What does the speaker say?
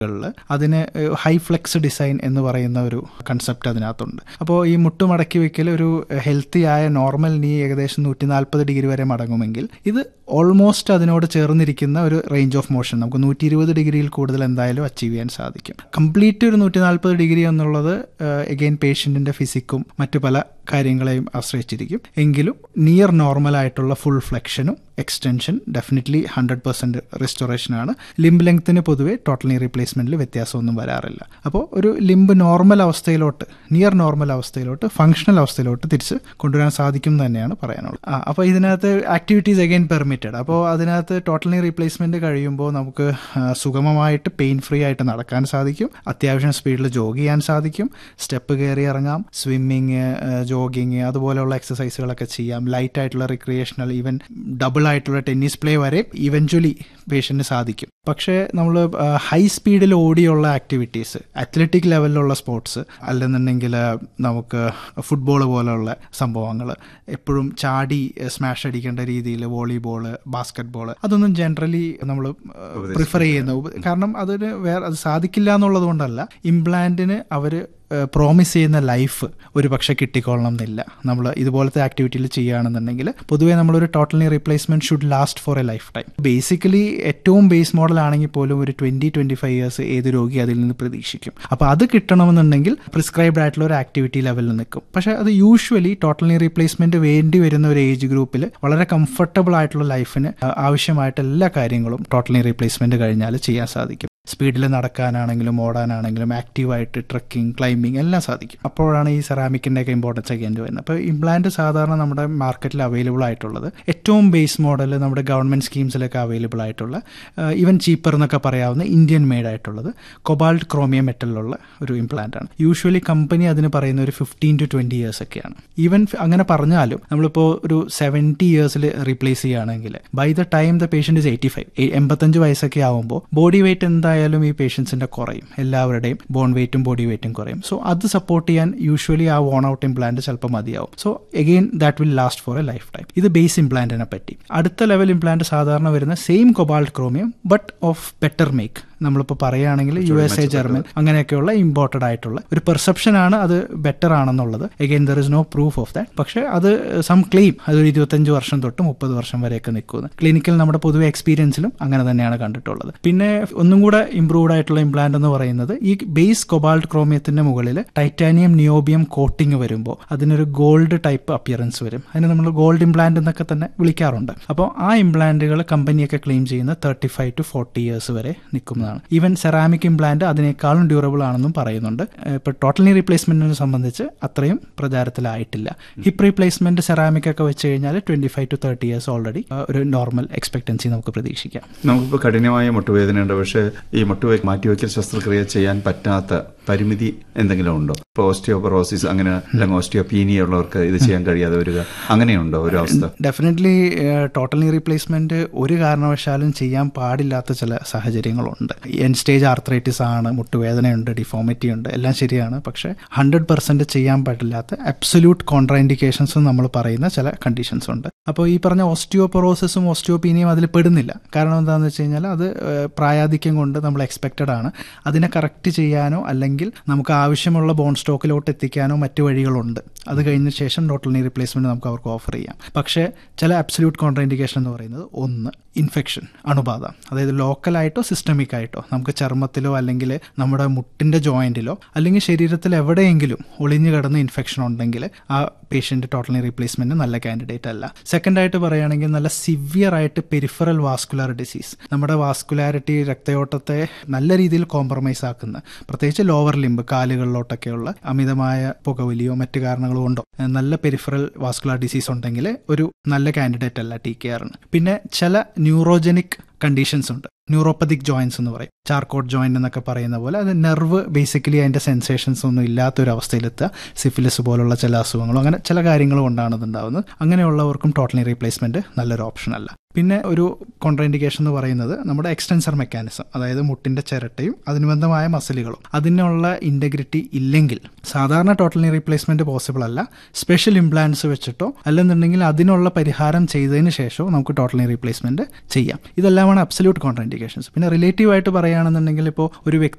അതിന് high flex design എന്ന് പറയുന്ന ഒരു കൺസെപ്റ്റ് അതിനകത്തുണ്ട് അപ്പോൾ ഈ മുട്ട് മടക്കി വെക്കൽ ഒരു ഹെൽത്തി ആയ നോർമൽ നീ ഏകദേശം നൂറ്റി നാൽപ്പത് ഡിഗ്രി വരെ മടങ്ങുമെങ്കിൽ ഇത് ഓൾമോസ്റ്റ് അതിനോട് ചേർന്നിരിക്കുന്ന ഒരു റേഞ്ച് ഓഫ് മോഷൻ നമുക്ക് നൂറ്റി ഇരുപത് ഡിഗ്രിയിൽ കൂടുതൽ എന്തായാലും അച്ചീവ് ചെയ്യാൻ സാധിക്കും കംപ്ലീറ്റ് ഒരു നൂറ്റി നാൽപ്പത് ഡിഗ്രി എന്നുള്ളത് എഗെയിൻ പേഷ്യൻറ്റിൻ്റെ ഫിസിക്കും മറ്റു പല കാര്യങ്ങളെയും ആശ്രയിച്ചിരിക്കും എങ്കിലും നിയർ നോർമൽ ആയിട്ടുള്ള ഫുൾ ഫ്ലെക്ഷനും എക്സ്റ്റൻഷൻ ഡെഫിനറ്റ്ലി ഹൺഡ്രഡ് പെർസെൻറ്റ് റെസ്റ്റോറേഷനാണ് ലിംബ് ലെങ്ത്തിന് പൊതുവേ ടോട്ടൽ നീ റീപ്ലേസ്മെൻറ്റിൽ വ്യത്യാസമൊന്നും വരാറില്ല അപ്പോൾ ഒരു ലിംബ് നോർമൽ അവസ്ഥയിലോട്ട് നിയർ നോർമൽ അവസ്ഥയിലോട്ട് ഫങ്ഷണൽ അവസ്ഥയിലോട്ട് തിരിച്ച് കൊണ്ടുവരാൻ സാധിക്കും എന്ന് തന്നെയാണ് പറയാനുള്ളത് ആ അപ്പോൾ ഇതിനകത്ത് ആക്ടിവിറ്റീസ് അഗെയിൻ പെർമിറ്റഡ് അപ്പോൾ അതിനകത്ത് ടോട്ടൽ നീ റീപ്ലേസ്മെൻറ്റ് കഴിയുമ്പോൾ നമുക്ക് സുഗമമായിട്ട് പെയിൻ ഫ്രീ ആയിട്ട് നടക്കാൻ സാധിക്കും അത്യാവശ്യം സ്പീഡിൽ ജോഗ് ചെയ്യാൻ സാധിക്കും സ്റ്റെപ്പ് കയറി ഇറങ്ങാം സ്വിമ്മിങ് ജോഗിങ് അതുപോലെയുള്ള എക്സസൈസുകളൊക്കെ ചെയ്യാം ലൈറ്റ് ആയിട്ടുള്ള റിക്രിയേഷണൽ ഈവൻ ഡബിൾ ആയിട്ടുള്ള ടെന്നീസ് പ്ലേ വരെ ഇവൻച്വലി പേഷ്യൻറ്റിന് സാധിക്കും പക്ഷേ നമ്മൾ ഹൈ സ്പീഡിൽ ഓടിയുള്ള ആക്ടിവിറ്റീസ് അത്ലറ്റിക് ലെവലിലുള്ള സ്പോർട്സ് അല്ലെന്നുണ്ടെങ്കിൽ നമുക്ക് ഫുട്ബോൾ പോലെയുള്ള സംഭവങ്ങൾ എപ്പോഴും ചാടി സ്മാഷ് അടിക്കേണ്ട രീതിയിൽ വോളിബോൾ ബാസ്കറ്റ് ബോൾ അതൊന്നും ജനറലി നമ്മൾ പ്രിഫർ ചെയ്യുന്നു കാരണം അതിന് വേറെ അത് സാധിക്കില്ല എന്നുള്ളത് കൊണ്ടല്ല ഇംപ്ലാന്റിന് അവർ പ്രോമിസ് ചെയ്യുന്ന ലൈഫ് ഒരു പക്ഷേ കിട്ടിക്കൊള്ളണം എന്നില്ല നമ്മൾ ഇതുപോലത്തെ ആക്ടിവിറ്റിയിൽ ചെയ്യുകയാണെന്നുണ്ടെങ്കിൽ പൊതുവേ നമ്മളൊരു totally replacement should last for a lifetime basically ഏറ്റവും ബേസ് മോഡൽ ആണെങ്കിൽ പോലും ഒരു ട്വന്റി ട്വന്റി ഫൈവ് ഇയേഴ്സ് ഏത് രോഗി അതിൽ നിന്ന് പ്രതീക്ഷിക്കും അപ്പോൾ അത് കിട്ടണമെന്നുണ്ടെങ്കിൽ പ്രിസ്ക്രൈബ്ഡ് ആയിട്ടുള്ള ഒരു ആക്ടിവിറ്റി ലെവലിൽ നിൽക്കും പക്ഷേ അത് യൂഷ്വലി ടോട്ടലി റീപ്ലേസ്മെന്റ് വേണ്ടി വരുന്ന ഒരു ഏജ് ഗ്രൂപ്പിൽ വളരെ കംഫർട്ടബിൾ ആയിട്ടുള്ള ലൈഫിന് ആവശ്യമായിട്ട് എല്ലാ കാര്യങ്ങളും ടോട്ടലി റീപ്ലേസ്മെന്റ് കഴിഞ്ഞാൽ ചെയ്യാൻ സാധിക്കും സ്പീഡിൽ നടക്കാനാണെങ്കിലും ഓടാനാണെങ്കിലും ആക്റ്റീവായിട്ട് ട്രക്കിംഗ് ക്ലൈമ്പിംഗ് എല്ലാം സാധിക്കും അപ്പോഴാണ് ഈ സെറാമിക്കിൻ്റെ ഒക്കെ ഇമ്പോർട്ടൻസ് ഒക്കെ വരുന്നത് അപ്പോൾ ഇംപ്ലാന്റ് സാധാരണ നമ്മുടെ മാർക്കറ്റിൽ അവൈലബിൾ ആയിട്ടുള്ളത് ഏറ്റവും ബേസ് മോഡൽ നമ്മുടെ ഗവൺമെൻറ് സ്കീംസിലൊക്കെ അവൈലബിൾ ആയിട്ടുള്ള ഈവൻ ചീപ്പർ എന്നൊക്കെ പറയാവുന്ന ഇന്ത്യൻ മെയ്ഡ് ആയിട്ടുള്ളത് കൊബാൾട്ട് ക്രോമിയം മെറ്റലിലുള്ള ഒരു ഇംപ്ലാന്റ് ആണ് യൂഷ്വലി കമ്പനി അതിന് പറയുന്ന ഒരു ഫിഫ്റ്റീൻ ടു ട്വൻറ്റി ഇയേഴ്സ് ഒക്കെയാണ് ഈവൻ അങ്ങനെ പറഞ്ഞാലും നമ്മളിപ്പോൾ ഒരു സെവൻറ്റി ഇയേഴ്സിൽ റീപ്ലേസ് ചെയ്യുകയാണെങ്കിൽ by the time the patient is eighty five എൺപത്തഞ്ച് വയസ്സൊക്കെ ആകുമ്പോൾ ബോഡി വെയിറ്റ് എന്താ എന്തായാലും ഈ പേഷ്യൻസിന്റെ കുറയും എല്ലാവരുടെയും ബോൺ വെയിറ്റും ബോഡി വെയിറ്റും കുറയും സോ അത് സപ്പോർട്ട് ചെയ്യാൻ യൂഷ്വലി ആ വോൺ ഔട്ട് ഇംപ്ലാന്റ് ചിലപ്പോൾ മതിയാവും so again that will last for a lifetime ഇത് ബേസ് ഇംപ്ലാന്റിനെ പറ്റി അടുത്ത ലെവൽ ഇംപ്ലാന്റ് സാധാരണ വരുന്ന same cobalt chromium but of better make നമ്മളിപ്പോൾ പറയുകയാണെങ്കിൽ യു എസ് എ ജർമ്മൻ അങ്ങനെയൊക്കെയുള്ള ഇമ്പോർട്ടഡ് ആയിട്ടുള്ള ഒരു പെർസെപ്ഷൻ ആണ് അത് ബെറ്റർ ആണെന്നുള്ളത് again there is no proof of that പക്ഷേ അത് സം ക്ലെയിം അതൊരു ഇരുപത്തഞ്ച് വർഷം തൊട്ട് മുപ്പത് വർഷം വരെയൊക്കെ നിൽക്കുന്നത് ക്ലിനിക്കൽ നമ്മുടെ പൊതുവെ എക്സ്പീരിയൻസിലും അങ്ങനെ തന്നെയാണ് കണ്ടിട്ടുള്ളത് പിന്നെ ഒന്നും കൂടെ ഇംപ്രൂവ്ഡ് ആയിട്ടുള്ള ഇംപ്ലാന്റ് എന്ന് പറയുന്നത് ഈ ബേസ് കൊബാൾട്ട് ക്രോമിയത്തിന്റെ മുകളിൽ ടൈറ്റാനിയം നിയോബിയം കോട്ടിംഗ് വരുമ്പോൾ അതിനൊരു ഗോൾഡ് ടൈപ്പ് അപ്പിയറൻസ് വരും അതിന് നമ്മൾ ഗോൾഡ് ഇംപ്ലാന്റ് എന്നൊക്കെ തന്നെ വിളിക്കാറുണ്ട് അപ്പോൾ ആ ഇംപ്ലാന്റുകൾ കമ്പനിയൊക്കെ ക്ലെയിം ചെയ്യുന്ന thirty five to forty years വരെ നിൽക്കുന്നതാണ് ഈവൻ സെറാമിക് ഇംപ്ലാന്റ് അതിനേക്കാളും ഡ്യൂറബിൾ ആണെന്നും പറയുന്നുണ്ട് ഇപ്പോൾ ടോട്ടലി റീപ്ലേസ്മെന്റിനെ സംബന്ധിച്ച് അത്രയും പ്രചാരത്തിലായിട്ടില്ല ഹിപ്പ് റീപ്ലേസ്മെന്റ് സെറാമിക് ഒക്കെ വെച്ച് കഴിഞ്ഞാൽ twenty five to thirty years already ഒരു നോർമൽ എക്സ്പെക്ടൻസി നമുക്ക് പ്രതീക്ഷിക്കാം നമുക്കിപ്പോൾ കഠിനമായ മുട്ടുവേദനയുണ്ട് പക്ഷേ ഈ മുട്ടുവേ മാറ്റിവെക്കൽ ശസ്ത്രക്രിയ ചെയ്യാൻ പറ്റാത്ത പരിമിതി എന്തെങ്കിലും ഉണ്ടോ ഇപ്പോൾ ഓസ്റ്റിയോപറോസിസ് അങ്ങനെ അല്ലെങ്കിൽ ഓസ്റ്റിയോപീനിയ ഉള്ളവർക്ക് ഇത് ചെയ്യാൻ കഴിയാതെ വരിക അങ്ങനെയുണ്ടോ ഒരു അവസ്ഥ ഡെഫിനറ്റ്ലി ടോട്ടൽ നീ റീപ്ലേസ്മെന്റ് ഒരു കാരണവശാലും ചെയ്യാൻ പാടില്ലാത്ത ചില സാഹചര്യങ്ങളുണ്ട് എൻ സ്റ്റേജ് ആർത്രൈറ്റിസ് ആണ് മുട്ടുവേദനയുണ്ട് ഡിഫോമിറ്റി ഉണ്ട് എല്ലാം ശരിയാണ് പക്ഷേ ഹൺഡ്രഡ് പെർസെന്റ് ചെയ്യാൻ പറ്റില്ലാത്ത അബ്സല്യൂട്ട് കോൺട്രാൻഡിക്കേഷൻസ് നമ്മൾ പറയുന്ന ചില കണ്ടീഷൻസ് ഉണ്ട് അപ്പോൾ ഈ പറഞ്ഞ ഓസ്റ്റിയോപൊറോസിസും ഓസ്റ്റിയോപീനിയും അതിൽ പെടുന്നില്ല കാരണം എന്താണെന്ന് വെച്ച് കഴിഞ്ഞാൽ അത് പ്രായാധിക്യം കൊണ്ട് നമ്മൾ എക്സ്പെക്റ്റഡ് ആണ് അതിനെ കറക്റ്റ് ചെയ്യാനോ അല്ലെങ്കിൽ നമുക്ക് ആവശ്യമുള്ള ബോൺ സ്റ്റോക്കിലോട്ട് എത്തിക്കാനോ മറ്റു വഴികളുണ്ട് അത് കഴിഞ്ഞ ശേഷം ടോട്ടൽ നീ റീപ്ലേസ്മെന്റ് നമുക്ക് അവർക്ക് ഓഫർ ചെയ്യാം പക്ഷേ ചില അബ്സല്യൂട്ട് കോൺട്രാൻഡിക്കേഷൻ എന്ന് പറയുന്നത് ഒന്ന് ഇൻഫെക്ഷൻ അണുബാധ അതായത് ലോക്കലായിട്ടോ സിസ്റ്റമിക് ആയിട്ടോ നമുക്ക് ചർമ്മത്തിലോ അല്ലെങ്കിൽ നമ്മുടെ മുട്ടിന്റെ ജോയിന്റിലോ അല്ലെങ്കിൽ ശരീരത്തിൽ എവിടെയെങ്കിലും ഒളിഞ്ഞു കിടന്ന ഇൻഫെക്ഷൻ ഉണ്ടെങ്കിൽ ആ പേഷ്യന്റ് ടോട്ടലി റീപ്ലേസ്മെന്റ് നല്ല കാൻഡിഡേറ്റ് അല്ല സെക്കൻഡ് ആയിട്ട് പറയുകയാണെങ്കിൽ നല്ല സിവിയർ ആയിട്ട് പെരിഫറൽ വാസ്കുലർ ഡിസീസ് നമ്മുടെ വാസ്കുലാരിറ്റി രക്തയോട്ടത്തെ നല്ല രീതിയിൽ കോംപ്രമൈസ് ആക്കുന്ന പ്രത്യേകിച്ച് ലോവർ ലിംബ് കാലുകളിലോട്ടൊക്കെയുള്ള അമിതമായ പുകവലിയോ മറ്റു കാരണങ്ങളോ ഉണ്ടോ നല്ല പെരിഫറൽ വാസ്കുലർ ഡിസീസ് ഉണ്ടെങ്കിൽ ഒരു നല്ല കാൻഡിഡേറ്റ് അല്ല ടി കെ ആറിന് പിന്നെ ചില ന്യൂറോജനിക് കണ്ടീഷൻസ് ഉണ്ട് ന്യൂറോപ്പതിക് ജോയിൻസ് എന്ന് പറയും ചാർക്കോട്ട് ജോയിന്റ് എന്നൊക്കെ പറയുന്ന പോലെ അത് നെർവ് ബേസിക്കലി അതിൻ്റെ സെൻസേഷൻസ് ഒന്നും ഇല്ലാത്തൊരു അവസ്ഥയിലെത്തുക സിഫിലിസ് പോലുള്ള ചില അസുഖങ്ങളും അങ്ങനെ ചില കാര്യങ്ങളും കൊണ്ടാണ് ഇത് ഉണ്ടാകുന്നത് അങ്ങനെയുള്ളവർക്കും ടോട്ടലി റീപ്ലേസ്മെന്റ് നല്ലൊരു ഓപ്ഷൻ അല്ല പിന്നെ ഒരു കോൺട്രാൻഡിക്കേഷൻ എന്ന് പറയുന്നത് നമ്മുടെ എക്സ്റ്റൻസർ മെക്കാനിസം അതായത് മുട്ടിന്റെ ചിരട്ടയും അതിനുബന്ധമായ മസിലുകളും അതിനുള്ള ഇൻറ്റഗ്രിറ്റി ഇല്ലെങ്കിൽ സാധാരണ ടോട്ടലി റീപ്ലേസ്മെന്റ് പോസിബിൾ അല്ല സ്പെഷ്യൽ ഇംപ്ലാൻസ് വെച്ചിട്ടോ അല്ലെന്നുണ്ടെങ്കിൽ അതിനുള്ള പരിഹാരം ചെയ്തതിന് ശേഷമോ നമുക്ക് ടോട്ടലി റീപ്ലേസ്മെന്റ് ചെയ്യാം ഇതെല്ലാം ഇതെല്ലാമാണ് അബ്സല്യൂട്ട് കോൺട്രാ ഇൻഡിക്കേഷൻസ് പിന്നെ റിലേറ്റീവ് ആയിട്ട് പറയുകയാണെന്നുണ്ടെങ്കിൽ ഇപ്പോൾ ഒരു വ്യക്തി